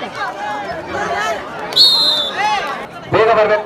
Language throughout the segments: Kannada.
ಬೇಗ ಬರ್ಬೇಕು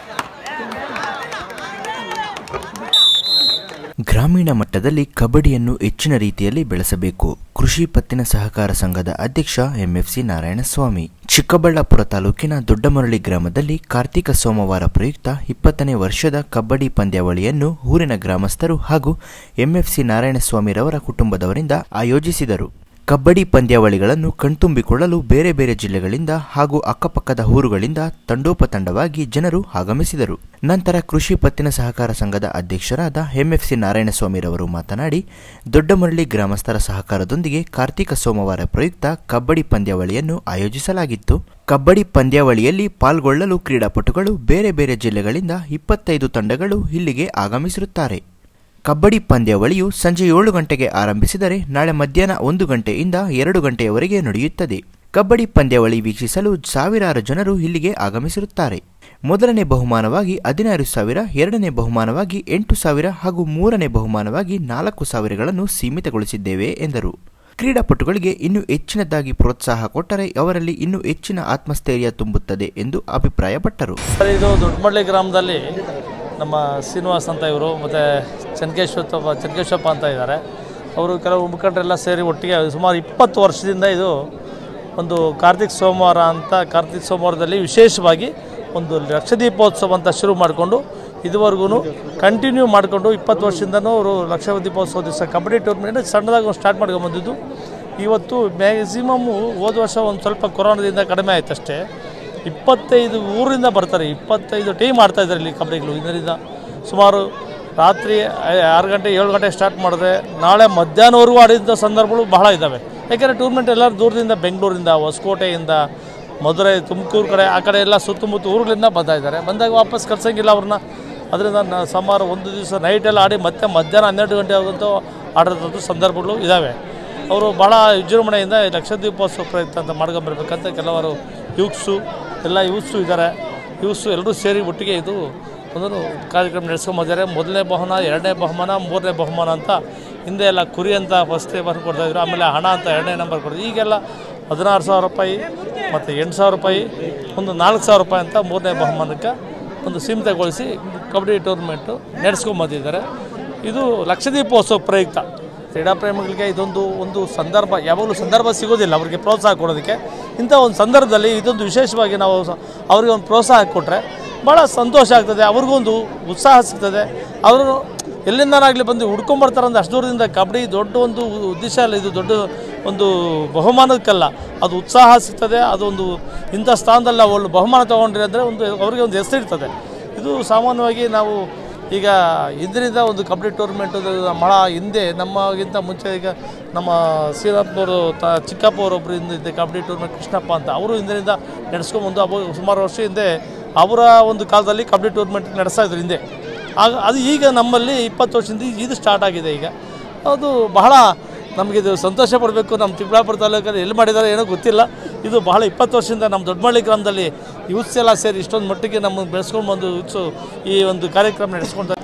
ಗ್ರಾಮೀಣ ಮಟ್ಟದಲ್ಲಿ ಕಬಡ್ಡಿಯನ್ನು ಹೆಚ್ಚಿನ ರೀತಿಯಲ್ಲಿ ಬೆಳೆಸಬೇಕು ಕೃಷಿ ಪತ್ತಿನ ಸಹಕಾರ ಸಂಘದ ಅಧ್ಯಕ್ಷ ಎಂಎಫ್ಸಿ ನಾರಾಯಣಸ್ವಾಮಿ ಚಿಕ್ಕಬಳ್ಳಾಪುರ ತಾಲೂಕಿನ ದೊಡ್ಡಮರಳಿ ಗ್ರಾಮದಲ್ಲಿ ಕಾರ್ತಿಕ ಸೋಮವಾರ ಪ್ರಯುಕ್ತ ಇಪ್ಪತ್ತನೇ ವರ್ಷದ ಕಬಡ್ಡಿ ಪಂದ್ಯಾವಳಿಯನ್ನು ಊರಿನ ಗ್ರಾಮಸ್ಥರು ಹಾಗೂ ಎಂಎಫ್ಸಿ ನಾರಾಯಣಸ್ವಾಮಿರವರ ಕುಟುಂಬದವರಿಂದ ಆಯೋಜಿಸಿದರು ಕಬಡ್ಡಿ ಪಂದ್ಯಾವಳಿಗಳನ್ನು ಕಣ್ತುಂಬಿಕೊಳ್ಳಲು ಬೇರೆ ಬೇರೆ ಜಿಲ್ಲೆಗಳಿಂದ ಹಾಗೂ ಅಕ್ಕಪಕ್ಕದ ಊರುಗಳಿಂದ ತಂಡೋಪತಂಡವಾಗಿ ಜನರು ಆಗಮಿಸಿದರು ನಂತರ ಕೃಷಿ ಪತ್ತಿನ ಸಹಕಾರ ಸಂಘದ ಅಧ್ಯಕ್ಷರಾದ ಎಂಎಫ್ಸಿ ನಾರಾಯಣಸ್ವಾಮಿರವರು ಮಾತನಾಡಿ ದೊಡ್ಡಮರಳಿ ಗ್ರಾಮಸ್ಥರ ಸಹಕಾರದೊಂದಿಗೆ ಕಾರ್ತಿಕ ಸೋಮವಾರ ಪ್ರಯುಕ್ತ ಕಬಡ್ಡಿ ಪಂದ್ಯಾವಳಿಯನ್ನು ಆಯೋಜಿಸಲಾಗಿತ್ತು ಕಬಡ್ಡಿ ಪಂದ್ಯಾವಳಿಯಲ್ಲಿ ಪಾಲ್ಗೊಳ್ಳಲು ಕ್ರೀಡಾಪಟುಗಳು ಬೇರೆ ಬೇರೆ ಜಿಲ್ಲೆಗಳಿಂದ ಇಪ್ಪತ್ತೈದು ತಂಡಗಳು ಇಲ್ಲಿಗೆ ಆಗಮಿಸಿರುತ್ತಾರೆ ಕಬಡ್ಡಿ ಪಂದ್ಯಾವಳಿಯು ಸಂಜೆ ಏಳು ಗಂಟೆಗೆ ಆರಂಭಿಸಿದರೆ ನಾಳೆ ಮಧ್ಯಾಹ್ನ ಒಂದು ಗಂಟೆಯಿಂದ ಎರಡು ಗಂಟೆಯವರೆಗೆ ನಡೆಯುತ್ತದೆ ಕಬಡ್ಡಿ ಪಂದ್ಯಾವಳಿ ವೀಕ್ಷಿಸಲು ಸಾವಿರಾರು ಜನರು ಇಲ್ಲಿಗೆ ಆಗಮಿಸಿರುತ್ತಾರೆ ಮೊದಲನೇ ಬಹುಮಾನವಾಗಿ ಹದಿನಾರು ಸಾವಿರ ಎರಡನೇ ಬಹುಮಾನವಾಗಿ ಎಂಟು ಸಾವಿರ ಹಾಗೂ ಮೂರನೇ ಬಹುಮಾನವಾಗಿ ನಾಲ್ಕು ಸಾವಿರಗಳನ್ನು ಸೀಮಿತಗೊಳಿಸಿದ್ದೇವೆ ಎಂದರು ಕ್ರೀಡಾಪಟುಗಳಿಗೆ ಇನ್ನೂ ಹೆಚ್ಚಿನದಾಗಿ ಪ್ರೋತ್ಸಾಹ ಕೊಟ್ಟರೆ ಅವರಲ್ಲಿ ಇನ್ನೂ ಹೆಚ್ಚಿನ ಆತ್ಮಸ್ಥೈರ್ಯ ತುಂಬುತ್ತದೆ ಎಂದು ಅಭಿಪ್ರಾಯಪಟ್ಟರು ಸರ್ ಇದು ದೊಡ್ಡಮಳ್ಳಿ ಗ್ರಾಮದಲ್ಲಿ ನಮ್ಮ ಶ್ರೀನಿವಾಸ್ ಅಂತ ಇವರು ಮತ್ತು ಚನ್ಕೇಶ್ವರಪ್ಪ ಚನ್ಕೇಶ್ವರಪ್ಪ ಅಂತ ಇದ್ದಾರೆ ಅವರು ಕೆಲವು ಮುಖಂಡರೆಲ್ಲ ಸೇರಿ ಒಟ್ಟಿಗೆ ಸುಮಾರು ಇಪ್ಪತ್ತು ವರ್ಷದಿಂದ ಇದು ಒಂದು ಕಾರ್ತಿಕ್ ಸೋಮವಾರ ಅಂತ ಕಾರ್ತಿಕ್ ಸೋಮವಾರದಲ್ಲಿ ವಿಶೇಷವಾಗಿ ಒಂದು ಲಕ್ಷದೀಪೋತ್ಸವ ಅಂತ ಶುರು ಮಾಡಿಕೊಂಡು ಇದುವರೆಗೂ ಕಂಟಿನ್ಯೂ ಮಾಡಿಕೊಂಡು ಇಪ್ಪತ್ತು ವರ್ಷದಿಂದನೂ ಅವರು ಲಕ್ಷ ದೀಪೋತ್ಸವ ದಿವಸ ಕಬಡ್ಡಿ ಟೂರ್ನಮೆಂಟ್ ಸಣ್ಣದಾಗಿ ಒಂದು ಸ್ಟಾರ್ಟ್ ಮಾಡ್ಕೊಂಬಂದಿದ್ದು ಇವತ್ತು ಮ್ಯಾಕ್ಸಿಮಮ್ಮು ಹೋದ ವರ್ಷ ಒಂದು ಸ್ವಲ್ಪ ಕೊರೋನಾದಿಂದ ಕಡಿಮೆ ಆಯ್ತು ಅಷ್ಟೇ ಇಪ್ಪತ್ತೈದು ಊರಿಂದ ಬರ್ತಾರೆ ಇಪ್ಪತ್ತೈದು ಟೀಮ್ ಆಡ್ತಾ ಇದ್ದಾರೆ ಇಲ್ಲಿ ಕಬಡ್ಡಿಗಳು ಇದರಿಂದ ಸುಮಾರು ರಾತ್ರಿ ಐ- ಆರು ಗಂಟೆ ಏಳು ಗಂಟೆ ಸ್ಟಾರ್ಟ್ ಮಾಡಿದ್ರೆ ನಾಳೆ ಮಧ್ಯಾಹ್ನವರೆಗೂ ಆಡಿದ ಸಂದರ್ಭಗಳು ಬಹಳ ಇದ್ದಾವೆ ಯಾಕೆಂದರೆ ಟೂರ್ನಮೆಂಟ್ ಎಲ್ಲರೂ ದೂರದಿಂದ ಬೆಂಗಳೂರಿಂದ ಹೊಸಕೋಟೆಯಿಂದ ಮಧುರೈ ತುಮಕೂರು ಕಡೆ ಆ ಕಡೆ ಎಲ್ಲ ಸುತ್ತಮುತ್ತ ಊರುಗಳಿಂದ ಬರ್ತಾ ಇದ್ದಾರೆ ಬಂದಾಗ ವಾಪಸ್ ಕಳ್ಸಂಗಿಲ್ಲ ಅವ್ರನ್ನ ಅದರಿಂದ ನ- ಸುಮಾರು ಒಂದು ದಿವಸ ನೈಟೆಲ್ಲ ಆಡಿ ಮತ್ತೆ ಮಧ್ಯಾಹ್ನ ಹನ್ನೆರಡು ಗಂಟೆ ಆಗುತ್ತೋ ಆಡೋದಂಥ ಸಂದರ್ಭಗಳು ಇದ್ದಾವೆ ಅವರು ಭಾಳ ವಿಜೃಂಭಣೆಯಿಂದ ಈ ಲಕ್ಷದೀಪೋತ್ಸವ ಪ್ರಯುಕ್ತ ಅಂತ ಮಾಡ್ಕೊಂಬರ್ಬೇಕಂತ ಕೆಲವರು ಯೂತ್ಸು ಎಲ್ಲ ಯೂತ್ಸು ಇದ್ದಾರೆ ಯೂತ್ಸು ಎಲ್ಲರೂ ಸೇರಿ ಒಟ್ಟಿಗೆ ಇದು ಒಂದು ಕಾರ್ಯಕ್ರಮ ನಡೆಸ್ಕೊಂಬಂದಿದ್ದಾರೆ ಮೊದಲನೇ ಬಹುಮಾನ ಎರಡನೇ ಬಹುಮಾನ ಮೂರನೇ ಬಹುಮಾನ ಅಂತ ಹಿಂದೆ ಎಲ್ಲ ಕುರಿ ಅಂತ ಫಸ್ಟ್ ಬರ್ದು ಕೊಡ್ತಾಯಿದ್ರು ಆಮೇಲೆ ಹಣ ಅಂತ ಎರಡನೇ ನಂಬರ್ ಕೊಡ್ತಾರೆ ಈಗೆಲ್ಲ ಹದಿನಾರು ಸಾವಿರ ರೂಪಾಯಿ ಮತ್ತು ಎಂಟು ಸಾವಿರ ರೂಪಾಯಿ ಒಂದು ನಾಲ್ಕು ಸಾವಿರ ರೂಪಾಯಿ ಅಂತ ಮೂರನೇ ಬಹುಮಾನಕ್ಕೆ ಒಂದು ಸೀಮಿತಗೊಳಿಸಿ ಕಬಡ್ಡಿ ಟೂರ್ನಮೆಂಟು ನಡೆಸ್ಕೊಂಬಂದಿದ್ದಾರೆ ಇದು ಲಕ್ಷದೀಪೋತ್ಸವ ಪ್ರಯುಕ್ತ ಕ್ರೀಡಾ ಪ್ರೇಮಿಗಳಿಗೆ ಇದೊಂದು ಒಂದು ಸಂದರ್ಭ ಯಾವಾಗಲೂ ಸಂದರ್ಭ ಸಿಗೋದಿಲ್ಲ ಅವರಿಗೆ ಪ್ರೋತ್ಸಾಹ ಕೊಡೋದಕ್ಕೆ ಇಂಥ ಒಂದು ಸಂದರ್ಭದಲ್ಲಿ ಇದೊಂದು ವಿಶೇಷವಾಗಿ ನಾವು ಸ- ಅವರಿಗೆ ಒಂದು ಪ್ರೋತ್ಸಾಹ ಕೊಟ್ಟರೆ ಭಾಳ ಸಂತೋಷ ಆಗ್ತದೆ ಅವ್ರಿಗೂ ಒಂದು ಉತ್ಸಾಹ ಸಿಗ್ತದೆ ಅವರು ಎಲ್ಲಿಂದನಾಗಲಿ ಬಂದು ಹುಡ್ಕೊಂಬರ್ತಾರೆ ಅಂದ್ರೆ ಅಷ್ಟು ದೂರದಿಂದ ಕಬಡ್ಡಿ ದೊಡ್ಡ ಒಂದು ಉದ್ದೇಶ ಅಲ್ಲ ಇದು ದೊಡ್ಡ ಒಂದು ಬಹುಮಾನಕ್ಕಲ್ಲ ಅದು ಉತ್ಸಾಹ ಸಿಗ್ತದೆ ಅದೊಂದು ಇಂಥ ಸ್ಥಾನದಲ್ಲಿ ನಾವು ಒಳ್ಳೆ ಬಹುಮಾನ ತೊಗೊಂಡ್ರಿ ಅಂದರೆ ಒಂದು ಅವರಿಗೆ ಒಂದು ಹೆಸರಿರ್ತದೆ ಇದು ಸಾಮಾನ್ಯವಾಗಿ ನಾವು ಈಗ ಇಂದಿನಿಂದ ಒಂದು ಕಬಡ್ಡಿ ಟೂರ್ನಮೆಂಟ್ ಮಳ ಹಿಂದೆ ನಮಗಿಂತ ಮುಂಚೆ ಈಗ ನಮ್ಮ ಶ್ರೀರಾಮ್ನವರು ತ ಚಿಕ್ಕಪ್ಪ ಅವರೊಬ್ಬರು ಹಿಂದೆ ಕಬಡ್ಡಿ ಟೂರ್ನಮೆಂಟ್ ಕೃಷ್ಣಪ್ಪ ಅಂತ ಅವರು ಹಿಂದಿನಿಂದ ನಡೆಸ್ಕೊಂಬಂದು ಅವು ಸುಮಾರು ವರ್ಷ ಹಿಂದೆ ಅವರ ಒಂದು ಕಾಲದಲ್ಲಿ ಕಬಡ್ಡಿ ಟೂರ್ನಮೆಂಟ್ ನಡೆಸ್ತಾ ಇದ್ರು ಹಿಂದೆ ಆಗ ಅದು ಈಗ ನಮ್ಮಲ್ಲಿ ಇಪ್ಪತ್ತು ವರ್ಷದಿಂದ ಇದು ಸ್ಟಾರ್ಟ್ ಆಗಿದೆ ಈಗ ಅದು ಬಹಳ ನಮಗಿದು ಸಂತೋಷ ಪಡಬೇಕು ನಮ್ಮ ಚಿಕ್ಕಬಳ್ಳಾಪುರ ತಾಲೂಕಲ್ಲಿ ಎಲ್ಲಿ ಮಾಡಿದ್ದಾರೆ ಏನೋ ಗೊತ್ತಿಲ್ಲ ಇದು ಬಹಳ ಇಪ್ಪತ್ತು ವರ್ಷದಿಂದ ನಮ್ಮ ದೊಡ್ಡಮಳ್ಳಿ ಗ್ರಾಮದಲ್ಲಿ ಯೂತ್ಸ್ ಎಲ್ಲ ಸೇರಿ ಇಷ್ಟೊಂದು ಮಟ್ಟಿಗೆ ನಮ್ಮನ್ನು ಬೆಳೆಸ್ಕೊಂಡು ಬಂದು ಯೂತ್ಸು ಈ ಒಂದು ಕಾರ್ಯಕ್ರಮ ನಡೆಸ್ಕೊಂಡು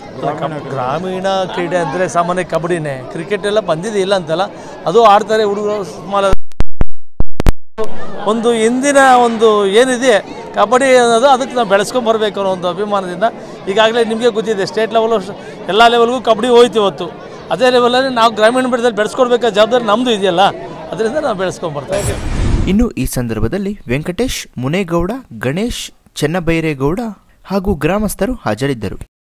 ಗ್ರಾಮೀಣ ಕ್ರೀಡೆ ಅಂದರೆ ಸಾಮಾನ್ಯ ಕಬಡ್ಡಿನೇ ಕ್ರಿಕೆಟ್ ಎಲ್ಲ ಬಂದಿದೆ ಇಲ್ಲ ಅಂತಲ್ಲ ಅದು ಆಡ್ತಾರೆ ಹುಡುಗರು ಸುಮಾರು ಒಂದು ಇಂದಿನ ಒಂದು ಏನಿದೆ ಕಬಡ್ಡಿ ಅನ್ನೋದು ಅದಕ್ಕೆ ನಾವು ಬೆಳೆಸ್ಕೊಂಡು ಬರಬೇಕು ಅನ್ನೋ ಒಂದು ಅಭಿಮಾನದಿಂದ ಈಗಾಗಲೇ ನಿಮಗೆ ಗೊತ್ತಿದೆ ಸ್ಟೇಟ್ ಲೆವೆಲು ಎಲ್ಲ ಲೆವೆಲ್ಗೂ ಕಬಡ್ಡಿ ಹೋಯ್ತು ಇವತ್ತು ಅದೇ ಲೆವೆಲಲ್ಲಿ ನಾವು ಗ್ರಾಮೀಣ ಮಟ್ಟದಲ್ಲಿ ಬೆಳೆಸ್ಕೊಡ್ಬೇಕಾದ ಜವಾಬ್ದಾರಿ ನಮ್ಮದು ಇದೆಯಲ್ಲ ಅದರಿಂದ ನಾವು ಬೆಳೆಸ್ಕೊಂಡು ಬರ್ತಾ ಇದ್ದೀವಿ ಇನ್ನು ಈ ಸಂದರ್ಭದಲ್ಲಿ ವೆಂಕಟೇಶ್ ಮುನೇಗೌಡ ಗಣೇಶ್ ಚೆನ್ನಬೈರೇಗೌಡ ಹಾಗೂ ಗ್ರಾಮಸ್ಥರು ಹಾಜರಿದ್ದರು